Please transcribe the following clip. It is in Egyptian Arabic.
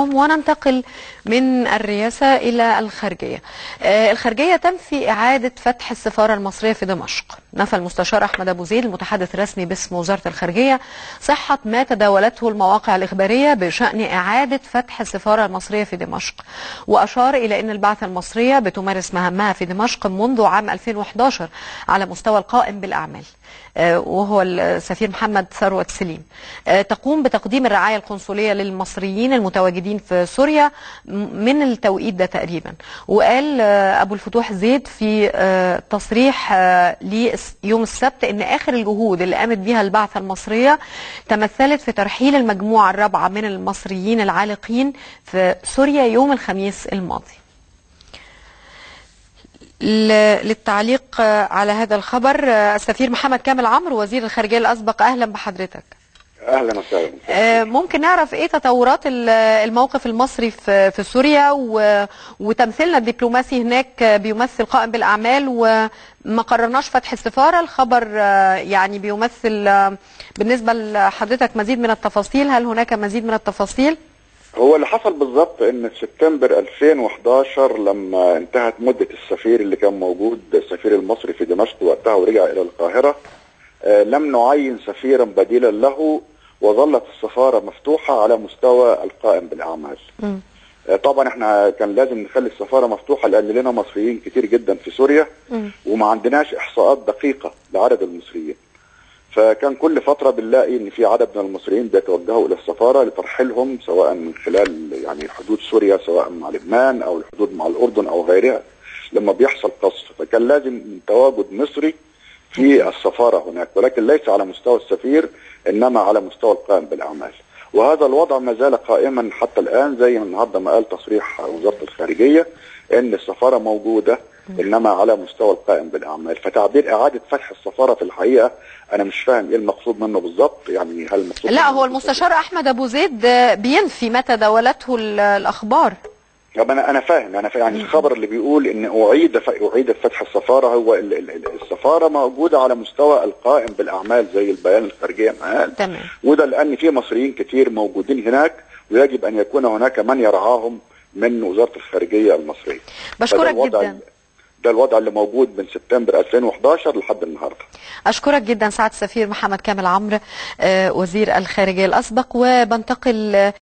حضراتكم وننتقل من الرئاسة إلى الخارجية آه، الخارجية تنفي إعادة فتح السفارة المصرية في دمشق نفى المستشار أحمد أبو زيد المتحدث الرسمي باسم وزارة الخارجية صحة ما تداولته المواقع الإخبارية بشأن إعادة فتح السفارة المصرية في دمشق وأشار إلى أن البعثة المصرية بتمارس مهامها في دمشق منذ عام 2011 على مستوى القائم بالأعمال آه، وهو السفير محمد ثروت سليم آه، تقوم بتقديم الرعاية القنصلية للمصريين المتواجدين في سوريا من التوقيت ده تقريبا وقال آه، أبو الفتوح زيد في آه، تصريح آه، لي يوم السبت أن آخر الجهود اللي قامت بها البعثة المصرية تمثلت في ترحيل المجموعة الرابعة من المصريين العالقين في سوريا يوم الخميس الماضي ل- للتعليق آه، على هذا الخبر آه، السفير محمد كامل عمرو وزير الخارجية الأسبق أهلا بحضرتك اهلا وسهلا آه، ممكن نعرف ايه تطورات ال- الموقف المصري في في سوريا و- وتمثيلنا الدبلوماسي هناك آه، بيمثل قائم بالاعمال وما قررناش فتح السفاره الخبر آه، يعني بيمثل آه، بالنسبه لحضرتك مزيد من التفاصيل هل هناك مزيد من التفاصيل؟ هو اللي حصل بالظبط ان في سبتمبر 2011 لما انتهت مده السفير اللي كان موجود السفير المصري في دمشق وقتها ورجع الى القاهره آه، لم نعين سفيرا بديلا له وظلت السفاره مفتوحه على مستوى القائم بالاعمال. مم. آه، طبعا احنا كان لازم نخلي السفاره مفتوحه لان لنا مصريين كتير جدا في سوريا مم. وما عندناش احصاءات دقيقه لعدد المصريين. فكان كل فتره بنلاقي ان في عدد من المصريين بيتوجهوا الى السفاره لترحيلهم سواء من خلال يعني حدود سوريا سواء مع لبنان او الحدود مع الاردن او غيرها لما بيحصل قصف فكان لازم تواجد مصري في السفاره هناك ولكن ليس على مستوى السفير انما على مستوى القائم بالاعمال. وهذا الوضع ما زال قائما حتى الان زي ما النهارده ما قال تصريح وزاره الخارجيه ان السفاره موجوده انما على مستوى القائم بالاعمال فتعبير اعاده فتح السفاره في الحقيقه انا مش فاهم ايه المقصود منه بالظبط يعني هل المقصود لا منه هو المستشار احمد ابو زيد آه، بينفي ما تداولته ال- الاخبار طب انا انا فاهم انا فاهم يعني الخبر اللي بيقول ان اعيد ف... اعيد فتح السفاره هو ال... ال... ال- السفاره موجوده على مستوى القائم بالاعمال زي البيان الخارجيه ما قال تمام وده لان في مصريين كتير موجودين هناك ويجب ان يكون هناك من يرعاهم من وزاره الخارجيه المصريه فده بشكرك الوضع جدا ده الوضع اللي موجود من سبتمبر 2011 لحد النهارده أشكرك جدا سعادة السفير محمد كامل عمرو آه، وزير الخارجية الأسبق وبنتقل